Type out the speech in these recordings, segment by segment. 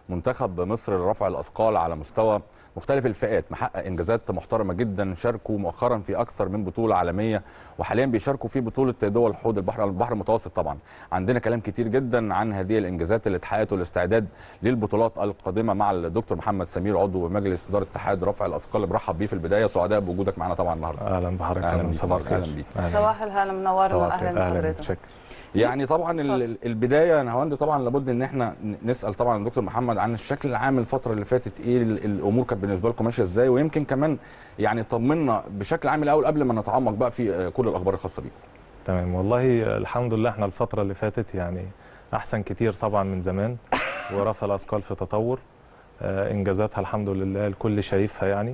منتخب مصر لرفع الاثقال على مستوى مختلف الفئات محقق انجازات محترمه جدا شاركوا مؤخرا في اكثر من بطوله عالميه وحاليا بيشاركوا في بطوله دول حوض البحر البحر المتوسط طبعا عندنا كلام كتير جدا عن هذه الانجازات اللي اتحققت والاستعداد للبطولات القادمه مع الدكتور محمد سمير عضو مجلس اداره اتحاد رفع الاثقال برحب بيه في البدايه سعداء بوجودك معنا طبعا النهارده اهلا بحضرتك أهلاً فندم. بيك. صباح الخير أهلاً بيك. أهلاً. صباح الهلا منورنا صباح الخير. واهلا اهلا بحضرتك متشكر يعني طبعا ال- اتفضل. ال- البدايه يا نهاوند طبعا لابد ان احنا ن- نسال طبعا الدكتور محمد عن الشكل العام الفتره اللي فاتت ايه ال- الامور كانت بالنسبه لكم ماشيه ازاي ويمكن كمان يعني طمنا بشكل عام الاول قبل ما نتعمق بقى في آه، كل الاخبار الخاصه بيكم تمام والله الحمد لله احنا الفتره اللي فاتت يعني احسن كتير طبعا من زمان ورفع الاثقال في تطور آه، انجازاتها الحمد لله الكل شايفها يعني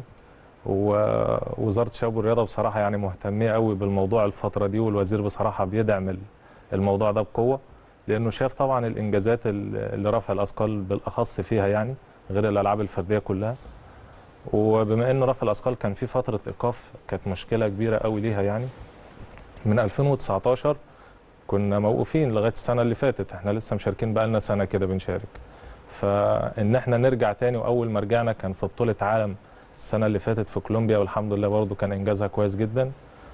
ووزاره الشباب والرياضه بصراحه يعني مهتميه قوي بالموضوع الفتره دي والوزير بصراحه بيدعم ال- الموضوع ده بقوه لانه شاف طبعا الانجازات ال- اللي رفع الاثقال بالاخص فيها يعني غير الالعاب الفرديه كلها وبما ان رفع الاثقال كان في فتره ايقاف كانت مشكله كبيره قوي ليها يعني من 2019 كنا موقوفين لغايه السنه اللي فاتت احنا لسه مشاركين بقى لنا سنه كده بنشارك فان احنا نرجع تاني واول ما رجعنا كان في بطوله عالم السنه اللي فاتت في كولومبيا والحمد لله برضو كان انجازها كويس جدا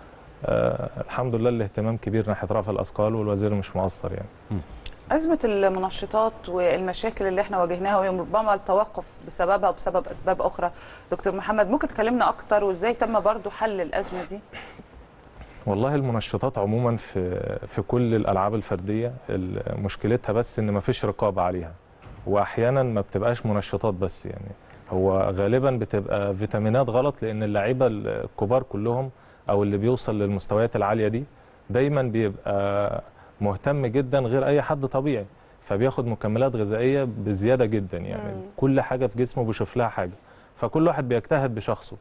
آه الحمد لله الاهتمام كبير ناحيه رفع الاثقال والوزير مش مقصر يعني أزمة المنشطات والمشاكل اللي احنا واجهناها وربما التوقف بسببها وبسبب أسباب أخرى دكتور محمد ممكن تكلمنا أكتر وإزاي تم برضو حل الأزمة دي؟ والله المنشطات عموما في في كل الالعاب الفرديه ال- مشكلتها بس ان مفيش رقابه عليها واحيانا ما بتبقاش منشطات بس يعني هو غالبا بتبقى فيتامينات غلط لان اللعيبه الكبار كلهم او اللي بيوصل للمستويات العاليه دي دايما بيبقى مهتم جدا غير اي حد طبيعي فبياخد مكملات غذائيه بزياده جدا يعني مم. كل حاجه في جسمه بيشوف لها حاجه فكل واحد بيجتهد بشخصه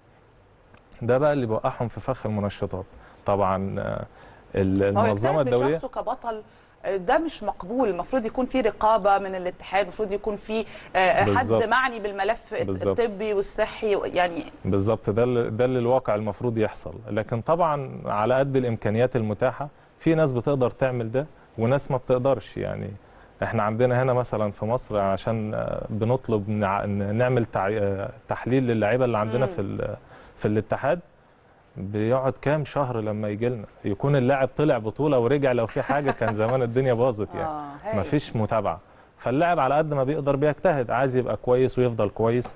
ده بقى اللي بيوقعهم في فخ المنشطات طبعا آه، ال- هو المنظمه يجتهد الدوليه بشخصه كبطل آه، ده مش مقبول المفروض يكون في رقابة من الاتحاد المفروض يكون في آه، حد بالظبط. معني بالملف بالظبط. الطبي والصحي يعني بالظبط ده اللي- ده اللي الواقع المفروض يحصل لكن طبعا على قد الامكانيات المتاحه في ناس بتقدر تعمل ده وناس ما بتقدرش يعني احنا عندنا هنا مثلا في مصر عشان آه، بنطلب نع- نعمل تع- آه، تحليل للعيبه اللي عندنا مم. في ال- في الاتحاد بيقعد كام شهر لما يجي لنا يكون اللاعب طلع بطوله ورجع لو في حاجه كان زمان الدنيا باظت يعني آه هايل. مفيش متابعه فاللاعب على قد ما بيقدر بيجتهد عايز يبقى كويس ويفضل كويس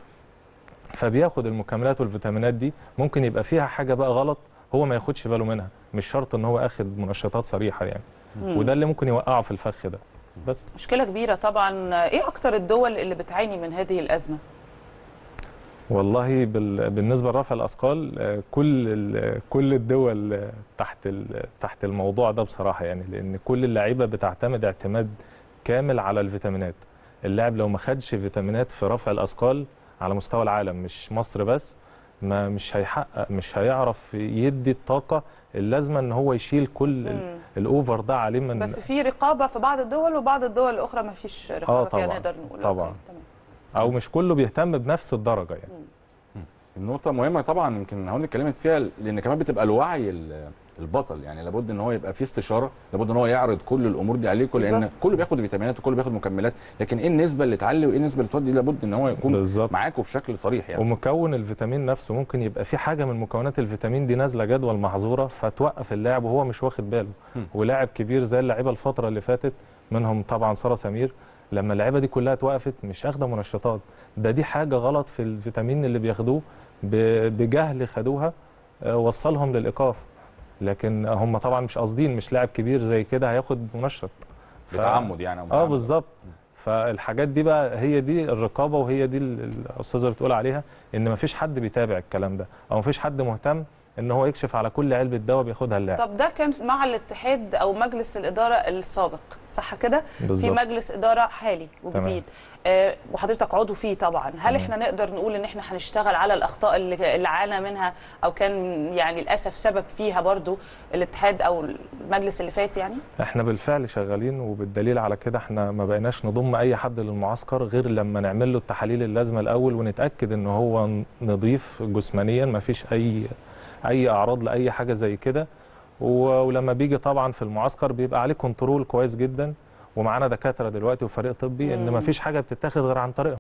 فبياخد المكملات والفيتامينات دي ممكن يبقى فيها حاجه بقى غلط هو ما ياخدش باله منها مش شرط ان هو اخد منشطات صريحه يعني مم. وده اللي ممكن يوقعه في الفخ ده بس مشكلة كبيرة طبعا ايه اكتر الدول اللي بتعاني من هذه الأزمة؟ والله بال... بالنسبه لرفع الاثقال آه، كل ال... كل الدول آه، تحت ال... تحت الموضوع ده بصراحه يعني لان كل اللعيبه بتعتمد اعتماد كامل على الفيتامينات اللاعب لو ما خدش فيتامينات في رفع الاثقال على مستوى العالم مش مصر بس ما مش هيحقق مش هيعرف يدي الطاقه اللازمه ان هو يشيل كل ال... مم. الاوفر ده عليه من بس في رقابة في بعض الدول وبعض الدول الأخرى ما فيش رقابة فيها طبعاً. نقدر نقول طبعاً. أوكي، تمام. او مش كله بيهتم بنفس الدرجه يعني النقطة مهمة طبعا يمكن هون اتكلمت فيها لأن كمان بتبقى الوعي ال- البطل يعني لابد ان هو يبقى في استشارة لابد ان هو يعرض كل الأمور دي عليكم لأن بالظبط. كله بياخد فيتامينات وكله بياخد مكملات لكن ايه النسبة اللي تعلي وايه النسبة اللي تودي لابد ان هو يكون بالظبط معاكم بشكل صريح يعني ومكون الفيتامين نفسه ممكن يبقى في حاجه من مكونات الفيتامين دي نازله جدول محظوره فتوقف اللاعب وهو مش واخد باله هم. ولاعب كبير زي اللعيبه الفتره اللي فاتت منهم طبعا ساره سمير لما اللعيبه دي كلها اتوقفت مش اخده منشطات ده دي حاجه غلط في الفيتامين اللي بياخدوه ب- بجهل خدوها آه، وصلهم للايقاف لكن هم طبعا مش قاصدين مش لاعب كبير زي كده هياخد منشط ف- بتعمد يعني أو اه بتعمد. بالظبط فالحاجات دي بقى هي دي الرقابه وهي دي ال- الاستاذه بتقول عليها ان مفيش حد بيتابع الكلام ده او مفيش حد مهتم ان هو يكشف على كل علبه دواء بياخدها اللاعب طب ده كان مع الاتحاد او مجلس الاداره السابق صح كده في بالظبط مجلس اداره حالي وجديد آه وحضرتك عضو فيه طبعا هل تمام. احنا نقدر نقول ان احنا هنشتغل على الاخطاء اللي اللي عانى منها او كان يعني للاسف سبب فيها برضو الاتحاد او المجلس اللي فات يعني احنا بالفعل شغالين وبالدليل على كده احنا ما بقيناش نضم اي حد للمعسكر غير لما نعمل له التحاليل اللازمه الاول ونتاكد ان هو نظيف جسمانيا ما فيش اي اي اعراض لاي حاجه زي كده و- ولما بيجي طبعا في المعسكر بيبقى عليه كنترول كويس جدا ومعانا دكاتره دلوقتي وفريق طبي ان مم. ما فيش حاجه بتتاخد غير عن طريقهم